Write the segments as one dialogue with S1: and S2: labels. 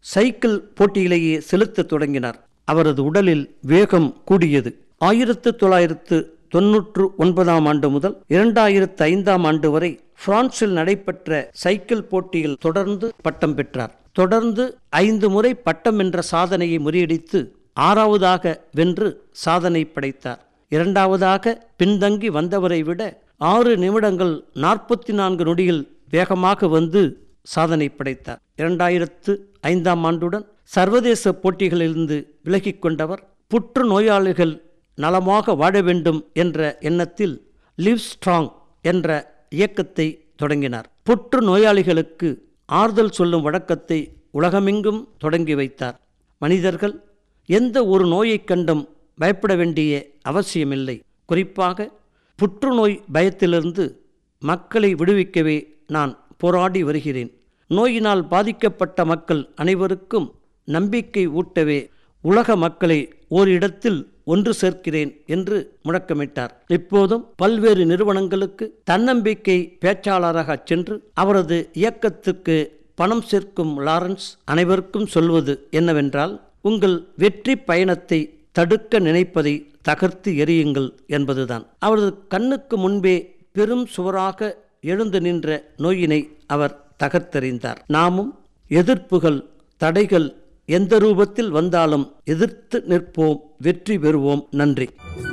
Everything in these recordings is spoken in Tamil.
S1: சைக்கிள் போட்டியிலேயே செலுத்தத் தொடங்கினார் அவரது உடலில் வேகம் கூடியது ஆயிரத்து தொள்ளாயிரத்து தொன்னூற்று ஒன்பதாம் ஆண்டு முதல் இரண்டாயிரத்து ஐந்தாம் ஆண்டு வரை பிரான்சில் நடைபெற்ற சைக்கிள் போட்டியில் தொடர்ந்து பட்டம் பெற்றார் தொடர்ந்து ஐந்து முறை பட்டம் என்ற சாதனையை முறியடித்து ஆறாவதாக வென்று சாதனை படைத்தார் இரண்டாவதாக பின்தங்கி வந்தவரை விட ஆறு நிமிடங்கள் நாற்பத்தி நான்கு நொடியில் வேகமாக வந்து சாதனை படைத்தார் இரண்டாயிரத்து ஐந்தாம் ஆண்டுடன் சர்வதேச போட்டிகளிலிருந்து விலகிக் கொண்டவர் புற்று நோயாளிகள் நலமாக வாழ வேண்டும் என்ற எண்ணத்தில் லிவ் ஸ்ட்ராங் என்ற இயக்கத்தை தொடங்கினார் புற்று நோயாளிகளுக்கு ஆறுதல் சொல்லும் வழக்கத்தை உலகமெங்கும் தொடங்கி வைத்தார் மனிதர்கள் எந்த ஒரு நோயைக் கண்டும் பயப்பட வேண்டிய அவசியமில்லை குறிப்பாக புற்றுநோய் பயத்திலிருந்து மக்களை விடுவிக்கவே நான் போராடி வருகிறேன் நோயினால் பாதிக்கப்பட்ட மக்கள் அனைவருக்கும் நம்பிக்கை ஊட்டவே உலக மக்களை ஓரிடத்தில் ஒன்று சேர்க்கிறேன் என்று முழக்கமிட்டார் இப்போதும் பல்வேறு நிறுவனங்களுக்கு தன்னம்பிக்கை பேச்சாளராக சென்று அவரது இயக்கத்துக்கு பணம் சேர்க்கும் லாரன்ஸ் அனைவருக்கும் சொல்வது என்னவென்றால் உங்கள் வெற்றி பயணத்தை தடுக்க நினைப்பதை தகர்த்து எறியுங்கள் என்பதுதான் அவரது கண்ணுக்கு முன்பே பெரும் சுவராக எழுந்து நின்ற நோயினை அவர் தகர்த்தெறிந்தார் நாமும் எதிர்ப்புகள் தடைகள் எந்த ரூபத்தில் வந்தாலும் எதிர்த்து நிற்போம் வெற்றி பெறுவோம் நன்றி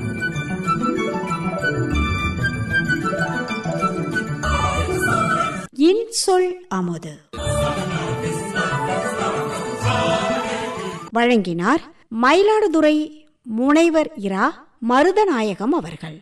S2: இன்சொல் அமுது வழங்கினார் மயிலாடுதுறை முனைவர் இரா மருதநாயகம் அவர்கள்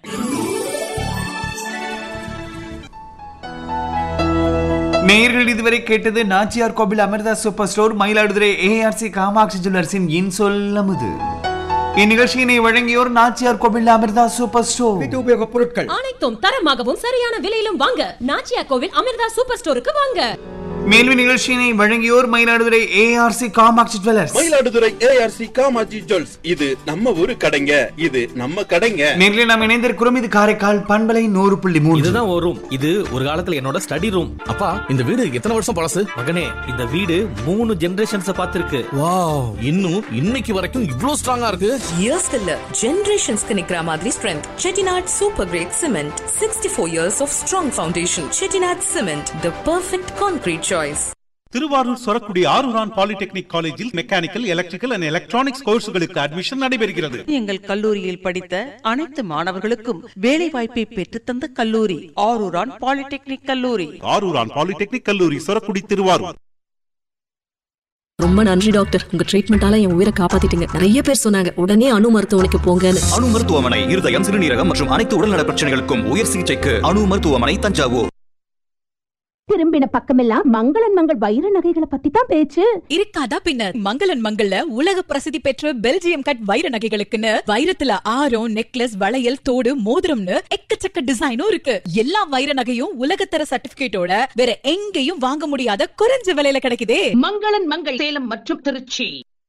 S3: நேயர்கள் இதுவரை கேட்டது Nachiyar Kovil Amirtha super store Mayiladuthurai ARC Kamakshi ஜுவல்லர்ஸின் இன் சொல்லமுது இந்நிகழ்ச்சியினை வழங்கியோர் நாச்சியார் கோவில் அமிர்தா சூப்பர் ஸ்டோர்
S4: வீட்டு உபயோகப் பொருட்கள்
S5: அனைத்தும் தரமாகவும் சரியான விலையிலும் வாங்க நாச்சியா கோவில் அமிர்தா சூப்பர் ஸ்டோருக்கு வாங்க
S3: மேல்வி நிகழ்ச்சியினை வழங்கியோர் Mayiladuthurai ARC Kamakshi jewellers
S6: Mayiladuthurai ARC Kamakshi jewels இது நம்ம ஊரு கடைங்க இது நம்ம கடைங்க
S3: நேரில் நாம் இணைந்திருக்கிறோம் இது காரைக்கால் பண்பலை நூறு புள்ளி மூன்று
S7: இதுதான் ஒரு ரூம் இது ஒரு காலத்துல என்னோட ஸ்டடி ரூம் அப்பா இந்த வீடு எத்தனை வருஷம் பழசு மகனே இந்த வீடு மூணு ஜெனரேஷன்ஸ் பார்த்திருக்கு வாவ் இன்னும் இன்னைக்கு வரைக்கும் இவ்ளோ ஸ்ட்ராங்கா இருக்கு
S8: இயர்ஸ்க்கு இல்ல ஜெனரேஷன்ஸ்க்கு நிக்கிற மாதிரி strength Chettinad super grade cement sixty four years of strong foundation Chettinad cement the perfect concrete choice
S9: Thiruvarur Sorakudi Arooran polytechnic காலேஜில் மெக்கானிக்கல் எலக்ட்ரிக்கல் அண்ட் எலக்ட்ரானிக்ஸ் கோர்ஸ்களுக்கு அட்மிஷன் நடைபெறுகிறது
S10: எங்கள் கல்லூரியில் படித்த அனைத்து மாணவர்களுக்கும் வேலை வாய்ப்பை பெற்றுத்தந்த கல்லூரி ஆரூரான் பாலிடெக்னிக் கல்லூரி
S9: ஆரூரான் பாலிடெக்னிக் கல்லூரி சொரக்குடி திருவாரூர்
S11: ரொம்ப நன்றி டாக்டர் உங்க ட்ரீட்மெண்டால என் உயிரை காப்பாத்திட்டீங்க நிறைய பேர் சொன்னாங்க உடனே அணு மருத்துவமனைக்கு போங்கன்னு
S12: அணு மருத்துவமனை இருதயம் சிறுநீரகம் மற்றும் அனைத்து உடல்நல பிரச்சனைகளுக்கும் உயர் சிகிச்சைக்கு அணு மருத்துவமனை தஞ்சாவூர்
S13: திரும்பின பக்கமெல்லாம் மங்களன் மங்கள் வைர நகைகளை பத்தி தான் பேச்சு
S8: இருக்காதா பின்னர் மங்களன் மங்கள்ல உலக பிரசித்தி பெற்ற பெல்ஜியம் கட் வைர நகைகளுக்குன்னு வைரத்துல ஆரம் நெக்லஸ் வளையல் தோடு மோதிரம்னு எக்கச்சக்க டிசைனும் இருக்கு எல்லா வைர நகையும் உலகத்தர சர்டிபிகேட்டோட வேற எங்கேயும் வாங்க முடியாத குறைஞ்ச விலையில கிடைக்குதே
S10: மங்களன் மங்கள் சேலம் மற்றும் திருச்சி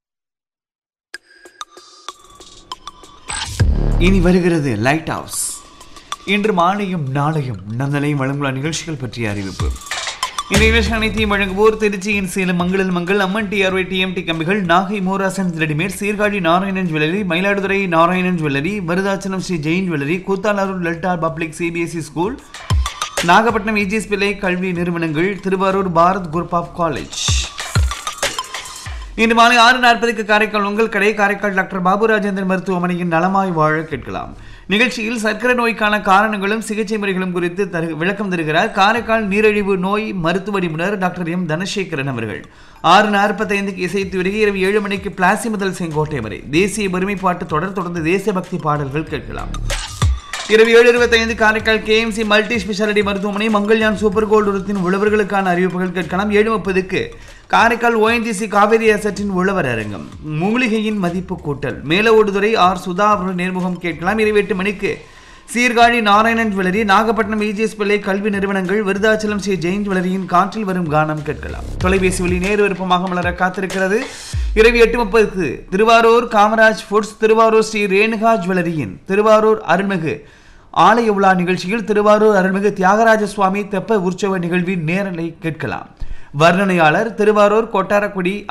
S3: இனி வருகிறது லைட் ஹவுஸ் இன்று மாலையும் நாளையும் நந்தனையும் வழங்குள்ள நிகழ்ச்சிகள் பற்றிய அறிவிப்பு இந்த நிகழ்ச்சி அனைத்தையும் வழங்குவோர் திருச்சியின் சேலம் மங்களல் மங்கள் அம்மன் டிஆர்ஒய் டிஎம்டி கம்பிகள் Nagai Morasan readymade Sirkazhi Narayanan jewellery Mayiladuthurai Narayanan jewellery Maruthachalam Sri Jain jewellery Koothalur லல்டா public CBSE school Nagapattinam EGS Pillai கல்வி நிறுவனங்கள் Thiruvarur Bharat group of college இன்று மாலை ஆறு நாற்பதுக்கு காரைக்கால் உங்கள் கடை காரைக்கால் டாக்டர் பாபு ராஜேந்திரன் மருத்துவமனையின் நலமாய் வாழ கேட்கலாம் நிகழ்ச்சியில் சர்க்கரை நோய்க்கான காரணங்களும் சிகிச்சை முறைகளும் குறித்து தரு விளக்கம் தருகிறார் காரைக்கால் நீரிழிவு நோய் மருத்துவ நிபுணர் டாக்டர் எம் தனசேகரன் அவர்கள் ஆறு நாற்பத்தைந்துக்கு இசைத்து வருகை இரவு ஏழு மணிக்கு பிளாசி முதல் செங்கோட்டை வரை தேசிய ஒருமைப்பாட்டு தொடர் தொடர்ந்து தேசபக்தி பாடல்கள் கேட்கலாம் இரவு ஏழு இருபத்தைந்து காரைக்கால் கேஎம்சி மல்டி ஸ்பெஷாலிட்டி மருத்துவமனை மங்கள்யான் சூப்பர் கோல்டு உரத்தின் உழவர்களுக்கான அறிவிப்புகள் கேட்கலாம் ஏழு முப்பதுக்கு காரைக்கால் ஓஎன்ஜிசி காவேரி அசட்டின் உழவர் அரங்கம் மூலிகையின் மதிப்பு கூட்டல் மேலோடுதுறை ஆர் சுதா அவர்கள் நேர்முகம் கேட்கலாம் இரவு எட்டு மணிக்கு சீர்காழி நாராயணன் ஜுவல்லரி நாகப்பட்டினம் இஜிஎஸ் பிள்ளை கல்வி நிறுவனங்கள் விருதாச்சலம் ஸ்ரீ ஜெயின் ஜுவல்லரியின் காற்றில் வரும் கானம் கேட்கலாம் தொலைபேசி வழி நேரு விருப்பமாக மலர காத்திருக்கிறது இரவு எட்டு முப்பதுக்கு திருவாரூர் காமராஜ் ஃபுட்ஸ் திருவாரூர் ஸ்ரீ ரேணுகா ஜுவல்லரியின் திருவாரூர் அருள்மிகு ஆலய உலா நிகழ்ச்சியில் திருவாரூர் அருள்மிகு தியாகராஜ சுவாமி தெப்ப உற்சவ நிகழ்வின் நேரலை கேட்கலாம் வர்ணனையாளர் திருவாரூர் கொட்டாரக்குடி